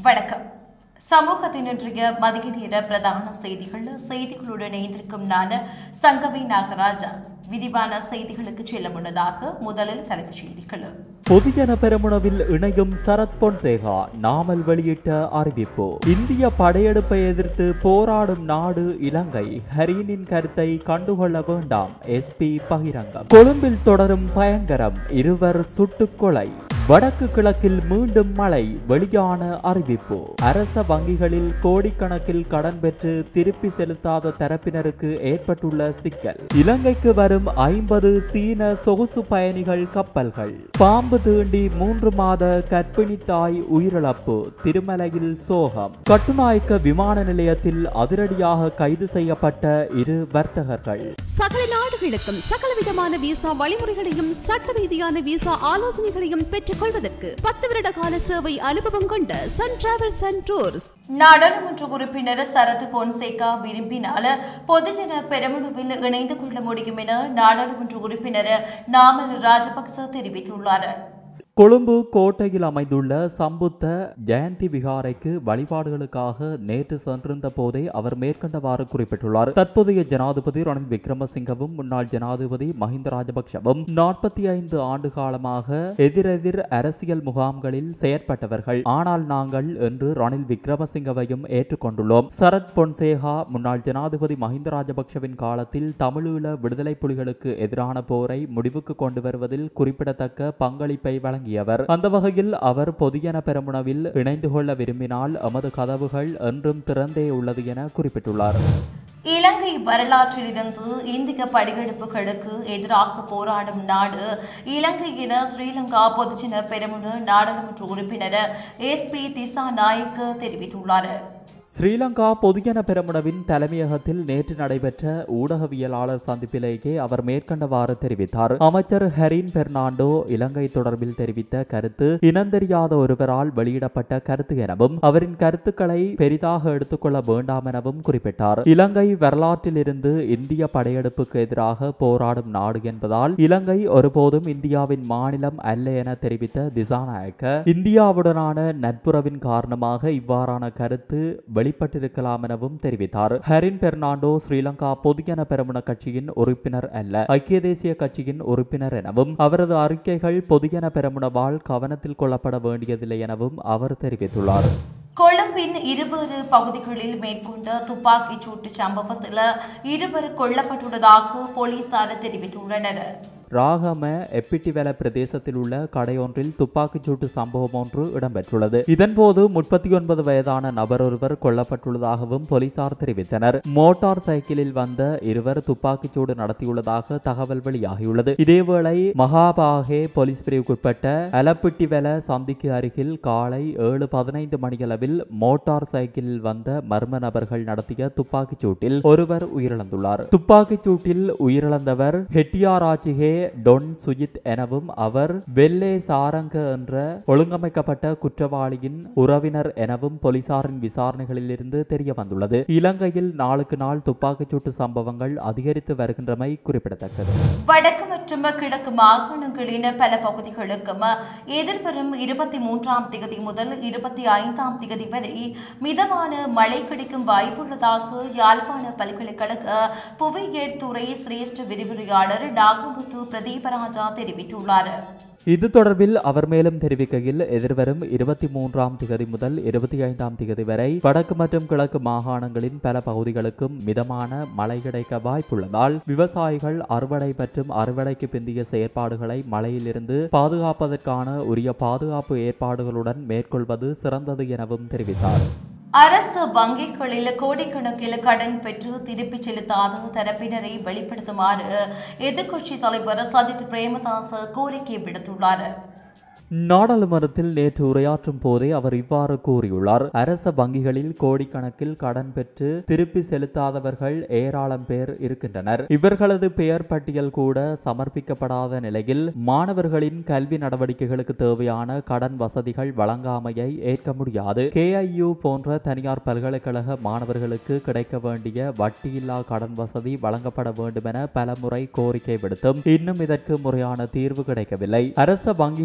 வணக்கம் சமூகத்தின் இன்றைய மதிய நேர பிரதான செய்திகள் செய்திகளுடன் இணைந்திருக்கும் நான் சங்கவி நாகராஜா விரிவான செய்திகளுக்கு செல்ல முன்னதாக முதலில் தலைப்புச் செய்திகள் பொதுஜன பெரமுனவில் இணையும் சரத் பொன்சேகா நாமல் வெளியிட்ட அறிவிப்பு இந்திய படையெடுப்பை எதிர்த்து போராடும் நாடு இலங்கை ஹரீனின் கருத்தை கண்டுகொள்ள வேண்டாம் எஸ்பி பகிரங்கம் கொழும்பில் தொடரும் பயங்கரம் இருவர் சுட்டுக் கொலை வடக்கு கிழக்கில் மீண்டும் மழை வெளியான அறிவிப்பு அரச வங்கிகளில் கோடிக்கணக்கில் கடன் பெற்று திருப்பி செலுத்தாத தரப்பினருக்கு ஏற்பட்டுள்ள சிக்கல் இலங்கைக்கு வரும் ஐம்பது சீன சொகுசு பயணிகள் கப்பல்கள் பாம்பு தீண்டி மூன்று மாத கர்ப்பிணி தாய் உயிரிழப்பு திருமலையில் சோகம் கட்டுநாயக்க விமான நிலையத்தில் அதிரடியாக கைது செய்யப்பட்ட இரு வர்த்தகர்கள் சகல நாடுகளுக்கும் சகலவிதமான விசா வழிமுறைகளையும் சட்ட ரீதியான விசா ஆலோசனைகளையும் பெற்றுக் கொள்வதற்கு பத்து வருட கால சேவை அனுபவம் கொண்ட சன் டிராவல்ஸ் அண்ட் டூர்ஸ் நாடாளுமன்ற உறுப்பினர் சரத் பொன்சேகா விரும்பினால் பொதுஜன பெரமுனவில் இணைந்து கொள்ள முடியும் என நாடாளுமன்ற உறுப்பினர் நாமல் ராஜபக்ச தெரிவித்துள்ளார் கொழும்பு கோட்டையில் அமைந்துள்ள சம்புத்த ஜெயந்தி விகாரைக்கு வழிபாடுகளுக்காக நேற்று சென்றிருந்த போதே அவர் மேற்கண்டவாறு குறிப்பிட்டுள்ளார் தற்போதைய ஜனாதிபதி ரணில் விக்ரமசிங்கவும் முன்னாள் ஜனாதிபதி மஹிந்த ராஜபக்ஷவும் நாற்பத்தி ஐந்து ஆண்டு காலமாக எதிரெதிர் அரசியல் முகாம்களில் செயற்பட்டவர்கள் ஆனால் நாங்கள் என்று ரணில் விக்ரமசிங்கவையும் ஏற்றுக்கொண்டுள்ளோம் சரத் பொன்சேகா முன்னாள் ஜனாதிபதி மஹிந்த ராஜபக்ஷவின் காலத்தில் தமிழீழ விடுதலை புலிகளுக்கு எதிரான போரை முடிவுக்கு கொண்டு வருவதில் குறிப்பிடத்தக்க பங்களிப்பை வழங்கி வழங்கியவர் அந்த வகையில் அவர் பொதுஜன பெரமுனவில் இணைந்து கொள்ள விரும்பினால் எமது கதவுகள் என்றும் திறந்தே உள்ளது என குறிப்பிட்டுள்ளார் இலங்கை வரலாற்றிலிருந்து இந்திய படையெடுப்புகளுக்கு எதிராக போராடும் நாடு இலங்கை என ஸ்ரீலங்கா பொதுஜன பெரமுன நாடாளுமன்ற உறுப்பினர் எஸ் பி திசா நாயக்க தெரிவித்துள்ளார் ஸ்ரீலங்கா பொதுஜன பெரமுனவின் தலைமையகத்தில் நேற்று நடைபெற்ற ஊடகவியலாளர் சந்திப்பிலேயே அவர் மேற்கண்டவாறு தெரிவித்தார் அமைச்சர் ஹெரின் பெர்னாண்டோ இலங்கை தொடர்பில் தெரிவித்த கருத்து இனந்தெரியாத ஒருவரால் வெளியிடப்பட்ட கருத்து எனவும் அவரின் கருத்துக்களை பெரிதாக எடுத்துக்கொள்ள வேண்டாம் எனவும் குறிப்பிட்டார் இலங்கை வரலாற்றிலிருந்து இந்திய படையெடுப்புக்கு எதிராக போராடும் நாடு என்பதால் இலங்கை ஒருபோதும் இந்தியாவின் மாநிலம் அல்ல என தெரிவித்த திசாநாயக்க இந்தியாவுடனான நட்புறவின் காரணமாக இவ்வாறான கருத்து வெளிப்பட்டிருக்கலாம் எனவும் தெரிவித்தார் ஹரின் பெர்னாண்டோ ஸ்ரீலங்கா பொதுஜன பெரமுன கட்சியின் உறுப்பினர் அல்ல ஐக்கிய தேசிய கட்சியின் உறுப்பினர் எனவும் அவரது அறிக்கைகள் பொதுஜன பெரமுனவால் கவனத்தில் கொள்ளப்பட வேண்டியதில்லை எனவும் அவர் தெரிவித்துள்ளார் கொழும்பின் இருவேறு பகுதிகளில் மேற்கொண்ட துப்பாக்கிச் சூட்டு சம்பவத்தில் இருவர் கொல்லப்பட்டுள்ளதாக போலீசார் தெரிவித்துள்ளனர் ராகம எப்பிட்டிவெல பிரதேசத்தில் உள்ள கடையொன்றில் துப்பாக்கிச்சூட்டு சம்பவம் ஒன்று இடம்பெற்றுள்ளது இதன்போது முப்பத்தி ஒன்பது வயதான நபர் ஒருவர் கொல்லப்பட்டுள்ளதாகவும் போலீசார் தெரிவித்தனர் மோட்டார் சைக்கிளில் வந்த இருவர் துப்பாக்கிச்சூடு நடத்தியுள்ளதாக தகவல் வெளியாகியுள்ளது இதேவேளை மகாபாகே போலீஸ் பிரிவுக்குட்பட்ட அலப்பிட்டிவெல சந்திக்கு அருகில் காலை ஏழு பதினைந்து மணியளவில் மோட்டார் சைக்கிளில் வந்த மர்ம நபர்கள் நடத்திய துப்பாக்கிச் சூட்டில் ஒருவர் உயிரிழந்துள்ளார் துப்பாக்கிச் சூட்டில் உயிரிழந்தவர் ஹெட்டியாராச்சிகே டொன் சுஜித் எனவும் அவர் வெல்லே சாரங்க என்ற ஒழுங்கமைக்கப்பட்ட குற்றவாளியின் உறவினர் எனவும் போலீசாரின் விசாரணைகளிலிருந்து தெரிய வந்துள்ளது இலங்கையில் நாளுக்கு நாள் துப்பாக்கிச்சூட்டு சம்பவங்கள் அதிகரித்து வருகின்றமை குறிப்பிடத்தக்கது வடக்கு மற்றும் கிழக்கு மாகாணங்களின் பல பகுதிகளுக்கும் எதிர்வரும் இருபத்தி மூன்றாம் திகதி முதல் இருபத்தி ஐந்தாம் திகதி வரை மிதமான மழை கிடைக்கும் வாய்ப்புள்ளதாக யாழ்ப்பாண பல்கலைக்கழக புவியியல் துறை சிரேஷ்ட விரிவுரையாளர் நாகமுத்து பிரதீபராஜா தெரிவித்துள்ளார் இது தொடர்பில் அவர் மேலும் தெரிவிக்கையில் எதிர்வரும் இருபத்தி மூன்றாம் திகதி முதல் இருபத்தி ஐந்தாம் திகதி வரை வடக்கு மற்றும் கிழக்கு மாகாணங்களின் பல பகுதிகளுக்கும் மிதமான மழை கிடைக்க வாய்ப்புள்ளதால் விவசாயிகள் அறுவடை மற்றும் அறுவடைக்கு பிந்திய செயற்பாடுகளை மழையிலிருந்து பாதுகாப்பதற்கான உரிய பாதுகாப்பு ஏற்பாடுகளுடன் மேற்கொள்வது சிறந்தது எனவும் தெரிவித்தார் அரசு வங்கிகளில் கோடிக்கணக்கில் கடன் பெற்று திருப்பிச் செலுத்தாத தரப்பினரை வெளிப்படுத்துமாறு எதிர்க்கட்சித் தலைவர் சஜித் பிரேமதாச கோரிக்கை விடுத்துள்ளார் நாடாளுமன்றத்தில் நேற்று உரையாற்றும் போதே அவர் இவ்வாறு கூறியுள்ளார் அரச வங்கிகளில் கோடிக்கணக்கில் கடன் பெற்று திருப்பி செலுத்தாதவர்கள் ஏராளம் பேர் இருக்கின்றனர் இவர்களது பெயர் பட்டியல் கூட சமர்ப்பிக்கப்படாத நிலையில் மாணவர்களின் கல்வி நடவடிக்கைகளுக்கு தேவையான கடன் வசதிகள் வழங்காமையை ஏற்க முடியாது கேஐயு போன்ற தனியார் பல்கலைக்கழக மாணவர்களுக்கு கிடைக்க வேண்டிய வட்டியில்லா கடன் வசதி வழங்கப்பட வேண்டும் என பலமுறை கோரிக்கை விடுத்தும் இன்னும் இதற்கு முறையான தீர்வு கிடைக்கவில்லை அரச வங்கிகளிடமிருந்து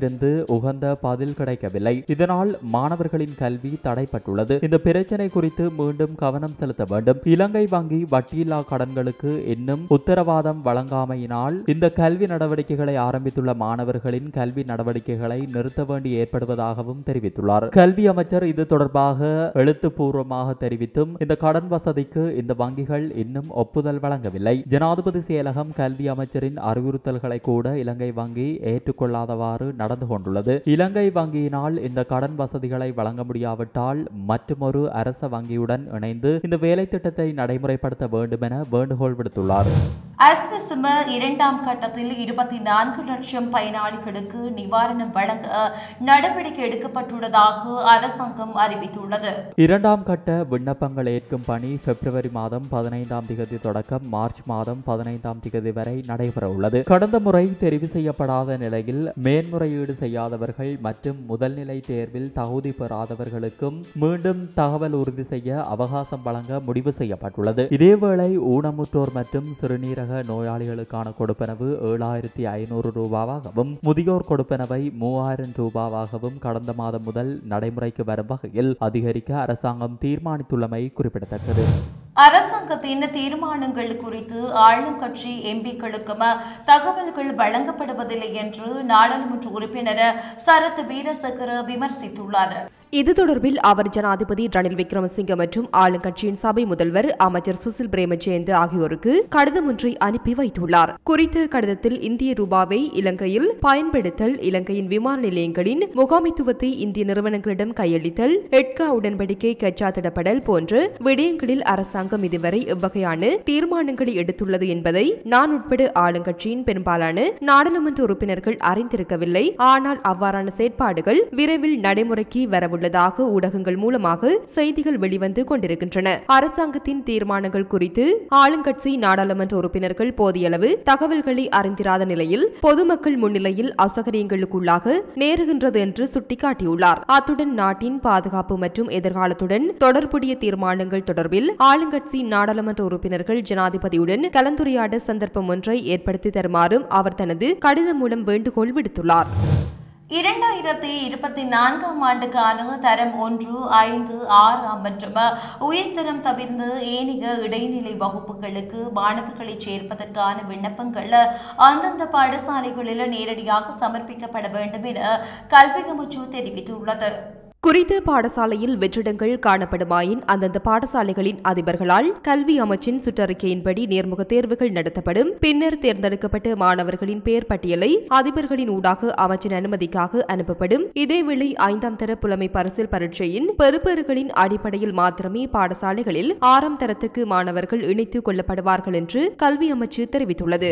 இருந்து உகந்த பதில் கிடைக்கவில்லை இதனால் மாணவர்களின் கல்வி தடைப்பட்டுள்ளது இந்த பிரச்சனை குறித்து மீண்டும் கவனம் செலுத்த வேண்டும் இலங்கை வங்கி வட்டியில்லா கடன்களுக்கு இன்னும் உத்தரவாதம் வழங்காமையினால் இந்த கல்வி நடவடிக்கைகளை ஆரம்பித்துள்ள மாணவர்களின் கல்வி நடவடிக்கைகளை நிறுத்த வேண்டி ஏற்படுவதாகவும் தெரிவித்துள்ளார் கல்வி அமைச்சர் இது தொடர்பாக எழுத்துப்பூர்வமாக தெரிவித்தும் இந்த கடன் வசதிக்கு இந்த வங்கிகள் இன்னும் ஒப்புதல் வழங்கவில்லை ஜனாதிபதி செயலகம் கல்வி அமைச்சரின் அறிவுறுத்தல்களை கூட இலங்கை வங்கி ஏற்றுக்கொள்ளாதவாறு நடந்து கொண்டுள்ளது இலங்கை வங்கியினால் இந்த கடன் வசதிகளை வழங்க முடியாவிட்டால் மற்றுமொரு அரச வங்கியுடன் இணைந்து இந்த வேலை திட்டத்தை நடைமுறைப்படுத்த வேண்டும் என வேண்டுகோள் விடுத்துள்ளார் அஸ்வசிம இரண்டாம் கட்டத்தில் இருபத்தி நான்கு லட்சம் பயனாளிகளுக்கு நிவாரணம் வழங்க நடவடிக்கை எடுக்கப்பட்டுள்ளதாக அரசாங்கம் அறிவித்துள்ளது இரண்டாம் கட்ட விண்ணப்பங்கள் ஏற்கும் பணி பிப்ரவரி மாதம் பதினைந்தாம் திகதி தொடக்கம் மார்ச் மாதம் பதினைந்தாம் திகதி வரை நடைபெற உள்ளது கடந்த முறை தெரிவு செய்யப்படாத நிலையில் மேன்முறையீடு செய்யாதவர்கள் மற்றும் முதல்நிலை தேர்வில் தகுதி பெறாதவர்களுக்கும் மீண்டும் தகவல் உறுதி செய்ய அவகாசம் வழங்க முடிவு செய்யப்பட்டுள்ளது இதேவேளை ஊனமுற்றோர் மற்றும் சிறுநீரக நோயாளிகளுக்கான கொடுப்பனவு ஏழாயிரத்தி ஐநூறு ரூபாவாகவும் முதியோர் கொடுப்பனவை மூவாயிரம் ரூபாவாகவும் கடந்த மாதம் முதல் நடைமுறைக்கு வரும் வகையில் அதிகரிக்க அரசாங்கம் தீர்மானித்துள்ளமை குறிப்பிடத்தக்கது அரசாங்கத்தின் தீர்மானங்கள் குறித்து ஆளும் கட்சி எம்பிக்களுக்கும் தகவல்கள் வழங்கப்படுவதில்லை என்று நாடாளுமன்ற உறுப்பினர் சரத் வீரசேகர விமர்சித்துள்ளார் இது தொடர்பில் அவர் ஜனாதிபதி ரணில் விக்ரமசிங்க மற்றும் ஆளுங்கட்சியின் சபை முதல்வர் அமைச்சர் சுசில் பிரேமஜெயந்த் ஆகியோருக்கு கடிதம் ஒன்றை அனுப்பி வைத்துள்ளார் குறித்த கடிதத்தில் இந்திய ரூபாவை இலங்கையில் பயன்படுத்தல் இலங்கையின் விமான நிலையங்களின் முகாமைத்துவத்தை இந்திய நிறுவனங்களிடம் கையளித்தல் எட்கா உடன்படிக்கை கச்சாத்திடப்படல் போன்ற விடயங்களில் அரசாங்கம் இதுவரை எவ்வகையான தீர்மானங்களை எடுத்துள்ளது என்பதை நான் உட்பட ஆளுங்கட்சியின் பெரும்பாலான நாடாளுமன்ற உறுப்பினர்கள் அறிந்திருக்கவில்லை ஆனால் அவ்வாறான செயற்பாடுகள் விரைவில் நடைமுறைக்கு வரவுள்ளதாக ஊடகங்கள் மூலமாக செய்திகள் வெளிவந்து கொண்டிருக்கின்றன அரசாங்கத்தின் தீர்மானங்கள் குறித்து ஆளுங்கட்சி நாடாளுமன்ற உறுப்பினர்கள் போதியளவு தகவல்களை அறிந்திராத நிலையில் பொதுமக்கள் முன்னிலையில் அசௌகரியங்களுக்குள்ளாக நேருகின்றது என்று சுட்டிக்காட்டியுள்ளார் அத்துடன் நாட்டின் பாதுகாப்பு மற்றும் எதிர்காலத்துடன் தொடர்புடைய தீர்மானங்கள் தொடர்பில் ஆளுங்கட்சி நாடாளுமன்ற உறுப்பினர்கள் ஜனாதிபதியுடன் கலந்துரையாட சந்தர்ப்பம் ஒன்றை ஏற்படுத்தி தருமாறும் அவர் தனது கடிதம் மூலம் வேண்டுகோள் விடுத்துள்ளார் இரண்டாயிரத்தி இருபத்தி நான்காம் ஆண்டுக்கான தரம் ஒன்று ஐந்து ஆறாம் மற்றும் உயர்தரம் தவிர்ந்த ஏனைய இடைநிலை வகுப்புகளுக்கு மாணவர்களை சேர்ப்பதற்கான விண்ணப்பங்கள் அந்தந்த பாடசாலைகளில் நேரடியாக சமர்ப்பிக்கப்பட வேண்டும் என கல்வி அமைச்சு தெரிவித்துள்ளது குறித்த பாடசாலையில் வெற்றிடங்கள் காணப்படுமாயின் அந்தந்த பாடசாலைகளின் அதிபர்களால் கல்வி அமைச்சின் சுற்றறிக்கையின்படி நேர்முக தேர்வுகள் நடத்தப்படும் பின்னர் தேர்ந்தெடுக்கப்பட்ட மாணவர்களின் பெயர் பட்டியலை அதிபர்களின் ஊடாக அமைச்சின் அனுமதிக்காக அனுப்பப்படும் இதேவேளை ஐந்தாம் தர புலமை பரிசில் பரீட்சையின் பெறுபேறுகளின் அடிப்படையில் மாத்திரமே பாடசாலைகளில் ஆறாம் தரத்துக்கு மாணவர்கள் இணைத்துக் கொள்ளப்படுவார்கள் என்று கல்வி அமைச்சு தெரிவித்துள்ளது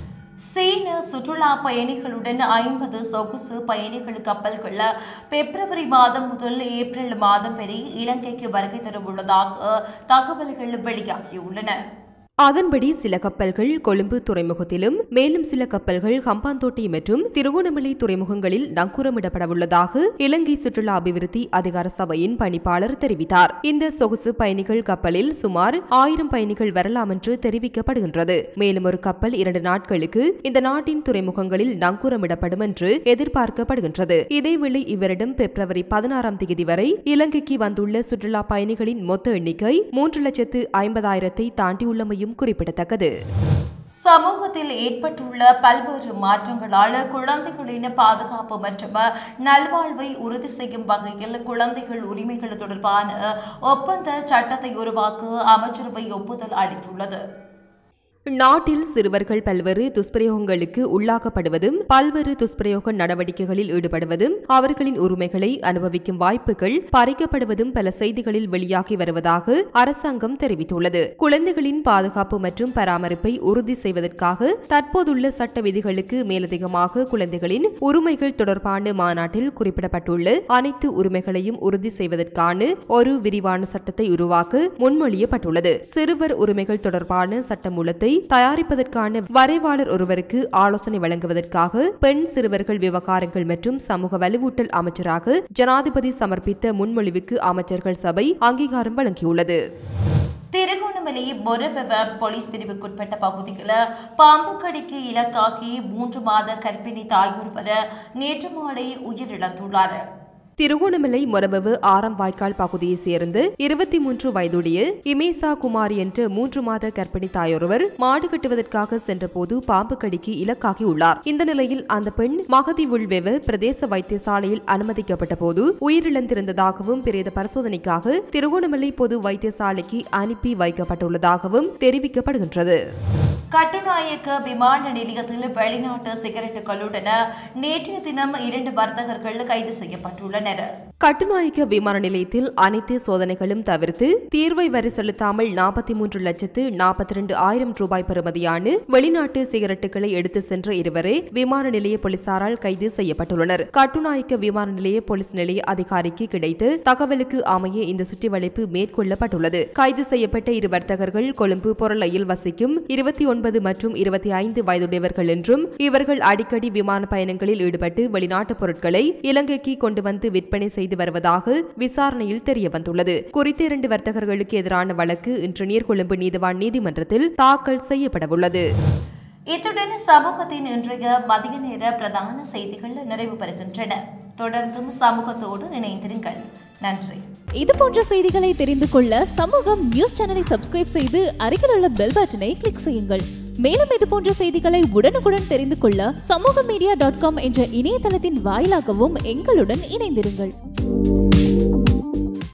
சீன சுற்றுலா பயணிகளுடன் ஐம்பது சொகுசு பயணிகள் கப்பல்கள் பிப்ரவரி மாதம் முதல் ஏப்ரல் மாதம் வரை இலங்கைக்கு வருகை தரவுள்ளதாக தகவல்கள் வெளியாகியுள்ளன அதன்படி சில கப்பல்கள் கொழும்பு துறைமுகத்திலும் மேலும் சில கப்பல்கள் ஹம்பாந்தோட்டை மற்றும் திருகோணமலை துறைமுகங்களில் நங்கூரமிடப்படவுள்ளதாக இலங்கை சுற்றுலா அபிவிருத்தி அதிகார சபையின் பணிப்பாளர் தெரிவித்தார் இந்த சொகுசு பயணிகள் கப்பலில் சுமார் ஆயிரம் பயணிகள் வரலாம் என்று தெரிவிக்கப்படுகின்றது மேலும் ஒரு கப்பல் இரண்டு நாட்களுக்கு இந்த நாட்டின் துறைமுகங்களில் நங்கூரமிடப்படும் என்று எதிர்பார்க்கப்படுகின்றது இதேவேளை இவரிடம் பிப்ரவரி பதினாறாம் தேதி வரை இலங்கைக்கு வந்துள்ள சுற்றுலா பயணிகளின் மொத்த எண்ணிக்கை மூன்று லட்சத்து ஐம்பதாயிரத்தை தாண்டியுள்ளமையும் குறிப்பிடத்தக்கது சமூகத்தில் ஏற்பட்டுள்ள பல்வேறு மாற்றங்களால் குழந்தைகளின் பாதுகாப்பு மற்றும் நல்வாழ்வை உறுதி செய்யும் வகையில் குழந்தைகள் உரிமைகள் தொடர்பான ஒப்பந்த சட்டத்தை உருவாக்க அமைச்சரவை ஒப்புதல் அளித்துள்ளது நாட்டில் சிறுவர்கள் பல்வேறு துஷ்பிரயோகங்களுக்கு உள்ளாக்கப்படுவதும் பல்வேறு துஷ்பிரயோக நடவடிக்கைகளில் ஈடுபடுவதும் அவர்களின் உரிமைகளை அனுபவிக்கும் வாய்ப்புகள் பறிக்கப்படுவதும் பல செய்திகளில் வெளியாகி வருவதாக அரசாங்கம் தெரிவித்துள்ளது குழந்தைகளின் பாதுகாப்பு மற்றும் பராமரிப்பை உறுதி செய்வதற்காக தற்போதுள்ள சட்ட விதிகளுக்கு மேலதிகமாக குழந்தைகளின் உரிமைகள் தொடர்பான மாநாட்டில் குறிப்பிடப்பட்டுள்ள அனைத்து உரிமைகளையும் உறுதி செய்வதற்கான ஒரு விரிவான சட்டத்தை உருவாக்க முன்மொழியப்பட்டுள்ளது சிறுவர் உரிமைகள் தொடர்பான சட்டமூலத்தை தயாரிப்பதற்கான வரைவாளர் ஒருவருக்கு ஆலோசனை வழங்குவதற்காக பெண் சிறுவர்கள் விவகாரங்கள் மற்றும் சமூக வலுவூட்டல் அமைச்சராக ஜனாதிபதி சமர்ப்பித்த முன்மொழிவுக்கு அமைச்சர்கள் சபை அங்கீகாரம் வழங்கியுள்ளது திருகோணமலை திருகோணமலை மொரவெவ போலீஸ் பிரிவுக்குட்பட்ட பகுதியில் பாம்பு கடிக்கு இலக்காகி மூன்று மாத கர்ப்பிணி தாயொருவர் நேற்று மாலை உயிரிழந்துள்ளார் திருகோணமலை மொரபவு ஆறாம் வாய்க்கால் பகுதியைச் சேர்ந்த இருபத்தி மூன்று வயதுடைய இமேசா குமார் என்ற மூன்று மாத கர்ப்பிணி தாயொருவர் மாடு கட்டுவதற்காக சென்றபோது பாம்பு கடிக்கு இலக்காகி உள்ளார் இந்த நிலையில் அந்த பெண் மகதி உள்வெவ பிரதேச வைத்தியசாலையில் அனுமதிக்கப்பட்ட போது உயிரிழந்திருந்ததாகவும் பிரேத பரிசோதனைக்காக திருகோணமலை பொது வைத்தியசாலைக்கு அனுப்பி வைக்கப்பட்டுள்ளதாகவும் தெரிவிக்கப்படுகின்றது கட்டுநாயக்க விமான நிலையத்தில் வெளிநாட்டு சிகரெட்டுகளுடன் நேற்றைய தினம் இரண்டு வர்த்தகர்கள் கைது செய்யப்பட்டுள்ளனர் கட்டுநாயக்க விமான நிலையத்தில் அனைத்து சோதனைகளும் தவிர்த்து தீர்வை வரி செலுத்தாமல் நாற்பத்தி மூன்று லட்சத்து நாற்பத்தி ரெண்டு ஆயிரம் ரூபாய் பெறுமதியான வெளிநாட்டு சிகரெட்டுகளை எடுத்து சென்ற இருவரே விமான நிலைய போலீசாரால் கைது செய்யப்பட்டுள்ளனர் கட்டுநாயக்க விமான நிலைய போலீஸ் நிலைய அதிகாரிக்கு கிடைத்த தகவலுக்கு அமைய இந்த சுற்றிவளைப்பு மேற்கொள்ளப்பட்டுள்ளது கைது செய்யப்பட்ட இரு வர்த்தகர்கள் கொழும்பு பொருளையில் வசிக்கும் இருபத்தி ஒன்பது மற்றும் இருபத்தி ஐந்து வயதுடையவர்கள் என்றும் இவர்கள் அடிக்கடி விமான பயணங்களில் ஈடுபட்டு வெளிநாட்டு பொருட்களை இலங்கைக்கு கொண்டு வந்து விற்பனை செய்து வருவதாக விசாரணையில் தெரியவந்துள்ளது குறித்த இரண்டு வர்த்தகர்களுக்கு எதிரான வழக்கு இன்று நீர்கொழும்பு நீதிவான் நீதிமன்றத்தில் தாக்கல் செய்யப்படவுள்ளது இத்துடன் சமூகத்தின் இன்றைய மதிய நேர பிரதான செய்திகள் நிறைவு பெறுகின்றன தொடர்ந்தும் சமூகத்தோடு இணைந்திருங்கள் நன்றி இது போன்ற செய்திகளை தெரிந்து கொள்ள சமூகம் நியூஸ் சேனலை சப்ஸ்கிரைப் செய்து அருகில் உள்ள பெல் பட்டனை கிளிக் செய்யுங்கள் மேலும் இது போன்ற செய்திகளை உடனுக்குடன் தெரிந்து கொள்ள சமூக மீடியா டாட் காம் என்ற இணையதளத்தின் வாயிலாகவும் எங்களுடன் இணைந்திருங்கள்